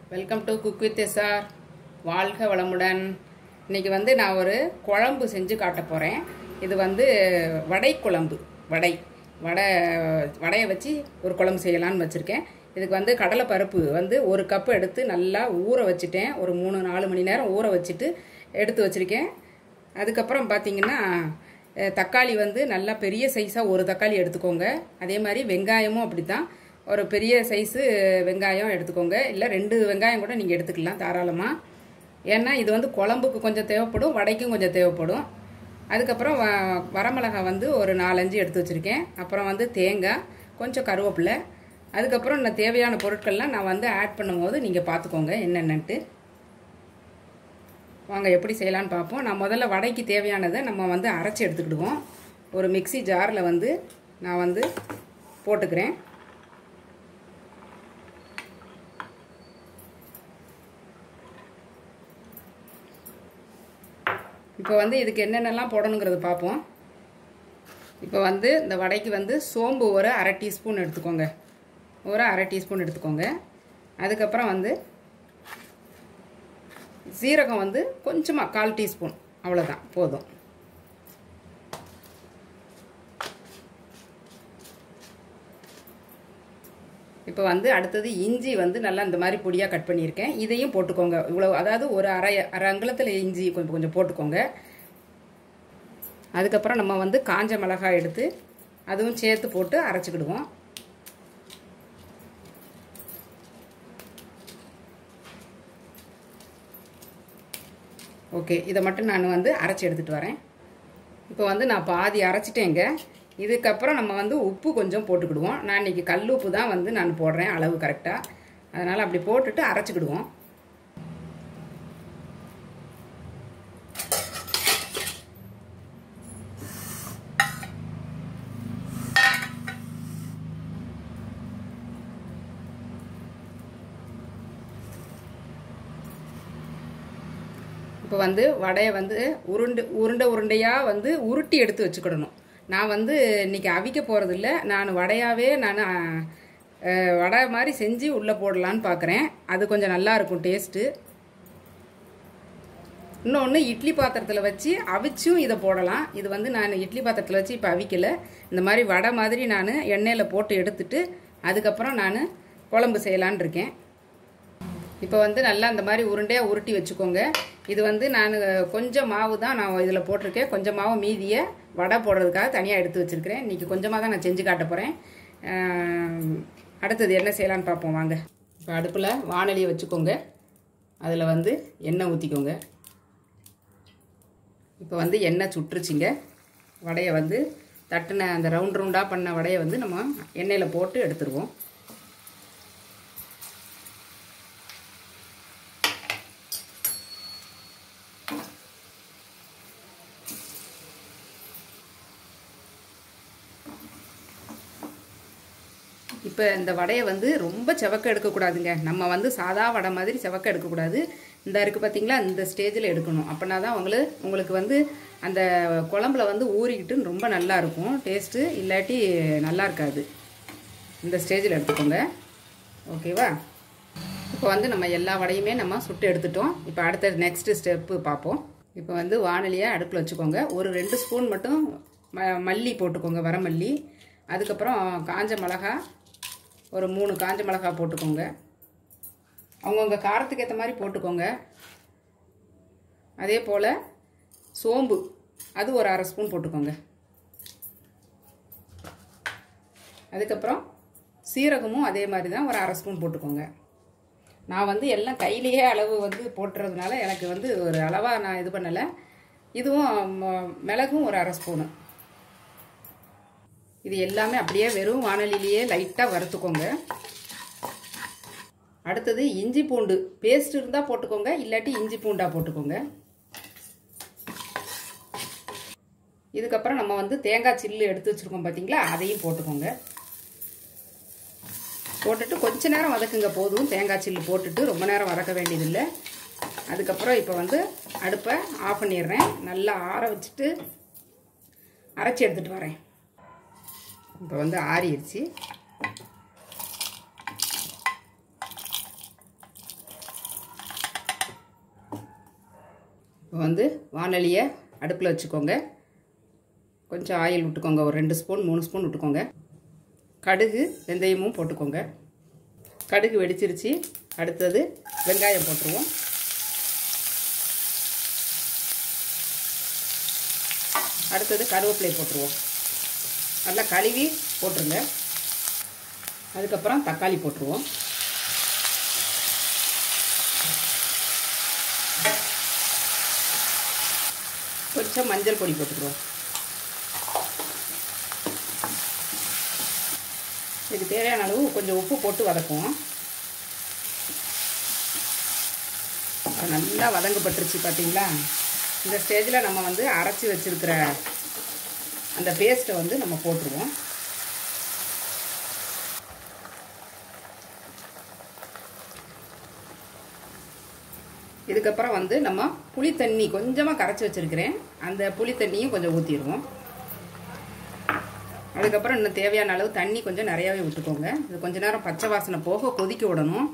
welcome to cook with sir வாழ்க வளமுடன் இன்னைக்கு வந்து நான் ஒரு குழம்பு செஞ்சு காட்ட போகிறேன் இது வந்து வடை குழம்பு வடை வடை வடையை வச்சு ஒரு குழம்பு செய்யலான்னு வச்சுருக்கேன் இதுக்கு வந்து கடலை பருப்பு வந்து ஒரு கப்பு எடுத்து நல்லா ஊற வச்சுட்டேன் ஒரு மூணு நாலு மணி நேரம் ஊற வச்சுட்டு எடுத்து வச்சுருக்கேன் அதுக்கப்புறம் பார்த்தீங்கன்னா அஹ், தக்காளி வந்து நல்லா பெரிய சைஸாக ஒரு தக்காளி எடுத்துக்கோங்க அதே மாதிரி வெங்காயமும் அப்படி தான் ஒரு பெரிய சைஸு வெங்காயம் எடுத்துக்கோங்க இல்லை ரெண்டு வெங்காயம் கூட நீங்கள் எடுத்துக்கலாம் தாராளமாக ஏன்னா இது வந்து குழம்புக்கு கொஞ்சம் தேவைப்படும் வடைக்கும் கொஞ்சம் தேவைப்படும் அதுக்கப்புறம் வ வரமிளகா வந்து ஒரு நாலஞ்சு எடுத்து வச்சுருக்கேன் அப்புறம் வந்து தேங்காய் கொஞ்சம் கருவேப்பிலை அதுக்கப்புறம் இந்த தேவையான பொருட்கள்லாம் நான் வந்து ஆட் பண்ணும்போது நீங்கள் பார்த்துக்கோங்க என்னென்னன்ட்டு வாங்க எப்படி செய்யலான்னு பார்ப்போம் நான் முதல்ல வடைக்கு தேவையானதை நம்ம வந்து அரைச்சி எடுத்துக்கிடுவோம் ஒரு மிக்ஸி ஜாரில் வந்து நான் வந்து போட்டுக்கிறேன் இப்போ வந்து இதுக்கு என்னென்னலாம் போடணுங்கிறது பார்ப்போம் இப்போ வந்து இந்த வடைக்கு வந்து சோம்பு ஒரு அரை டீஸ்பூன் எடுத்துக்கோங்க ஒரு அரை டீஸ்பூன் எடுத்துக்கோங்க அதுக்கப்புறம் வந்து சீரகம் வந்து கொஞ்சமாக கால் டீஸ்பூன் அவ்வளோதான் போதும் இப்போ வந்து அடுத்தது இஞ்சி வந்து நல்லா இந்த மாதிரி பொடியாக கட் பண்ணியிருக்கேன் இதையும் போட்டுக்கோங்க இவ்வளோ அதாவது ஒரு அரை அரை அங்குலத்தில் இஞ்சி கொஞ்சம் கொஞ்சம் போட்டுக்கோங்க அதுக்கப்புறம் நம்ம வந்து காஞ்ச மிளகாய் எடுத்து அதுவும் சேர்த்து போட்டு அரைச்சிக்கிடுவோம் ஓகே இதை மட்டும் நான் வந்து அரைச்சி எடுத்துகிட்டு வரேன் இப்போ வந்து நான் பாதி அரைச்சிட்டேங்க இதுக்கப்புறம் நம்ம வந்து உப்பு கொஞ்சம் போட்டுக்கிடுவோம் நான் இன்றைக்கி கல் உப்பு தான் வந்து நான் போடுறேன் அளவு கரெக்டாக அதனால் அப்படி போட்டுட்டு அரைச்சிக்கிடுவோம் இப்போ வந்து வடையை வந்து உருண்டு உருண்டை உருண்டையாக வந்து உருட்டி எடுத்து வச்சுக்கிடணும் நான் வந்து இன்னைக்கு அவிக்க போகிறதில்ல நான் வடையாகவே நான் அஹ், வடை மாதிரி செஞ்சு உள்ளே போடலான்னு பார்க்குறேன் அது கொஞ்சம் நல்லா இருக்கும் டேஸ்ட்டு இன்னொன்று இட்லி பாத்திரத்தில் வச்சு அவிச்சும் இதை போடலாம் இது வந்து நான் இட்லி பாத்திரத்தில் வச்சு இப்போ அவிக்கலை இந்த மாதிரி வடை மாதிரி நான் எண்ணெயில் போட்டு எடுத்துட்டு அதுக்கப்புறம் நான் குழம்பு செய்யலான் இருக்கேன் இப்போ வந்து நல்லா இந்த மாதிரி உருண்டையாக உருட்டி வச்சுக்கோங்க இது வந்து நான் கொஞ்சம் மாவு தான் நான் இதில் போட்டிருக்கேன் கொஞ்சம் மாவு மீதியை வடை போடுறதுக்காக தனியாக எடுத்து வச்சுருக்கிறேன் இன்றைக்கி கொஞ்சமாக தான் நான் செஞ்சு காட்ட போகிறேன் அடுத்தது என்ன செய்யலான்னு பார்ப்போம் வாங்க இப்போ அடுப்பில் வானலியை வச்சுக்கோங்க அதில் வந்து எண்ணெய் ஊற்றிக்கோங்க இப்போ வந்து எண்ணெய் சுட்டுருச்சிங்க வடையை வந்து தட்டின அந்த ரவுண்ட் ரவுண்டாக பண்ண வடையை வந்து நம்ம எண்ணெயில் போட்டு எடுத்துருவோம் இப்போ இந்த வடையை வந்து ரொம்ப செவக்க எடுக்கக்கூடாதுங்க நம்ம வந்து சாதா வடை மாதிரி செவக்க எடுக்கக்கூடாது இந்த இருக்குது பார்த்தீங்களா இந்த ஸ்டேஜில் எடுக்கணும் அப்படின்னா தான் உங்களுக்கு உங்களுக்கு வந்து அந்த குழம்புல வந்து ஊறிக்கிட்டு ரொம்ப நல்லா இருக்கும் டேஸ்ட்டு இல்லாட்டி நல்லா இருக்காது இந்த ஸ்டேஜில் எடுத்துக்கோங்க ஓகேவா இப்போ வந்து நம்ம எல்லா வடையுமே நம்ம சுட்டு எடுத்துட்டோம் இப்போ அடுத்த நெக்ஸ்ட் ஸ்டெப்பு பார்ப்போம் இப்போ வந்து வானலியை அடுப்பில் வச்சுக்கோங்க ஒரு ரெண்டு ஸ்பூன் மட்டும் ம மல்லி போட்டுக்கோங்க வரமல்லி அதுக்கப்புறம் காஞ்ச மிளகா ஒரு மூணு காஞ்ச மிளகா போட்டுக்கோங்க அவங்கவுங்க காரத்துக்கு ஏற்ற மாதிரி போட்டுக்கோங்க அதே போல் சோம்பு அது ஒரு அரை ஸ்பூன் போட்டுக்கோங்க அதுக்கப்புறம் சீரகமும் அதே மாதிரி தான் ஒரு அரை ஸ்பூன் போட்டுக்கோங்க நான் வந்து எல்லாம் கையிலேயே அளவு வந்து போட்டுறதுனால எனக்கு வந்து ஒரு அளவாக நான் இது பண்ணலை இதுவும் ம- மிளகும் ஒரு அரை ஸ்பூனு இது எல்லாமே அப்படியே வெறும் வானலிலேயே லைட்டாக வறுத்துக்கோங்க அடுத்தது இஞ்சி பூண்டு பேஸ்ட் இருந்தால் போட்டுக்கோங்க இல்லாட்டி இஞ்சி பூண்டாக போட்டுக்கோங்க இதுக்கப்புறம் நம்ம வந்து தேங்காய் சில்லு எடுத்து வச்சுருக்கோம் பார்த்தீங்களா அதையும் போட்டுக்கோங்க போட்டுட்டு கொஞ்ச நேரம் வதக்குங்க போதும் தேங்காய் சில்லு போட்டுட்டு ரொம்ப நேரம் வதக்க வேண்டியதில்லை அதுக்கப்புறம் இப்போ வந்து அடுப்பை ஆஃப் பண்ணிடுறேன் நல்லா ஆற வச்சுட்டு அரைச்சி எடுத்துகிட்டு வரேன் இப்போ வந்து ஆறிடுச்சு இப்போ வந்து வானொலியை அடுப்பில் வச்சுக்கோங்க கொஞ்சம் ஆயில் விட்டுக்கோங்க ஒரு ரெண்டு ஸ்பூன் மூணு ஸ்பூன் விட்டுக்கோங்க கடுகு வெந்தயமும் போட்டுக்கோங்க கடுகு வெடிச்சிருச்சு அடுத்தது வெங்காயம் போட்டுருவோம் அடுத்தது கருவேப்பிலை போட்டுருவோம் நல்லா கழுவி போட்டுருங்க அதுக்கப்புறம் தக்காளி போட்டுருவோம் கொஞ்சம் மஞ்சள் பொடி போட்டுக்கிறோம் இதுக்கு தேவையான அளவு கொஞ்சம் உப்பு போட்டு வதக்குவோம் நல்லா வதங்கப்பட்டுருச்சு பார்த்தீங்களா இந்த ஸ்டேஜில் நம்ம வந்து அரைச்சி வச்சுருக்கிற அந்த பேஸ்ட்டை வந்து நம்ம போட்டுருவோம் இதுக்கப்புறம் வந்து நம்ம புளி தண்ணி கொஞ்சமாக கரைச்சி வச்சுருக்கிறேன் அந்த புளி தண்ணியும் கொஞ்சம் ஊற்றிடுவோம் அதுக்கப்புறம் இன்னும் தேவையான அளவு தண்ணி கொஞ்சம் நிறையாவே விட்டுக்கோங்க இது கொஞ்ச நேரம் பச்சை வாசனை போக கொதிக்க விடணும்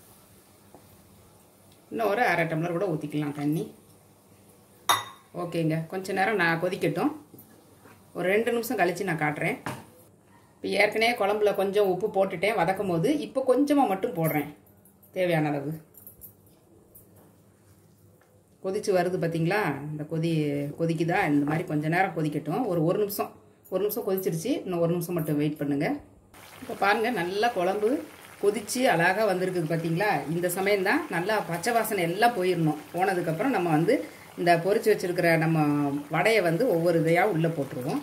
இன்னும் ஒரு அரை டம்ளர் கூட ஊற்றிக்கலாம் தண்ணி ஓகேங்க கொஞ்ச நேரம் நான் கொதிக்கட்டும் ஒரு ரெண்டு நிமிஷம் கழித்து நான் காட்டுறேன் இப்போ ஏற்கனவே குழம்புல கொஞ்சம் உப்பு போட்டுட்டேன் வதக்கும் போது இப்போ கொஞ்சமாக மட்டும் போடுறேன் தேவையான அளவு கொதிச்சு வருது பார்த்தீங்களா இந்த கொதி கொதிக்குதா இந்த மாதிரி கொஞ்ச நேரம் கொதிக்கட்டும் ஒரு ஒரு நிமிஷம் ஒரு நிமிஷம் கொதிச்சிருச்சு இன்னும் ஒரு நிமிஷம் மட்டும் வெயிட் பண்ணுங்கள் இப்போ பாருங்கள் நல்லா குழம்பு கொதிச்சு அழகாக வந்திருக்குது பார்த்தீங்களா இந்த சமயம் தான் நல்லா பச்சை வாசனை எல்லாம் போயிடணும் போனதுக்கப்புறம் நம்ம வந்து இந்த பொரிச்சு வச்சுருக்கிற நம்ம வடையை வந்து ஒவ்வொரு இதையாக உள்ளே போட்டுருவோம்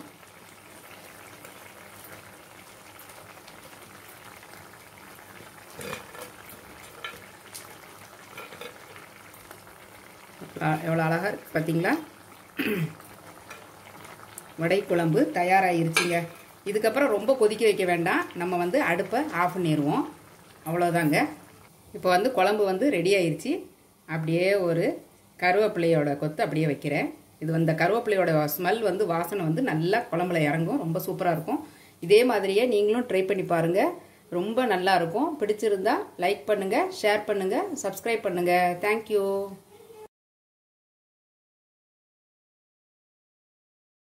எவ்வளோ அழகாக இருக்குது பார்த்தீங்களா வடை குழம்பு தயாராகிருச்சுங்க இதுக்கப்புறம் ரொம்ப கொதிக்க வைக்க வேண்டாம் நம்ம வந்து அடுப்பை ஆஃப் பண்ணிடுவோம் அவ்வளோதாங்க இப்போ வந்து குழம்பு வந்து ரெடி ஆயிடுச்சு அப்படியே ஒரு கருவேப்பிலையோட கொத்து அப்படியே வைக்கிறேன் இது வந்து கருவேப்பிலையோட ஸ்மெல் வந்து வாசனை வந்து நல்லா குழம்புல இறங்கும் ரொம்ப சூப்பராக இருக்கும் இதே மாதிரியே நீங்களும் ட்ரை பண்ணி பாருங்கள் ரொம்ப நல்லா இருக்கும் பிடிச்சிருந்தா லைக் பண்ணுங்கள் ஷேர் பண்ணுங்கள் சப்ஸ்கிரைப் பண்ணுங்கள் தேங்க்யூ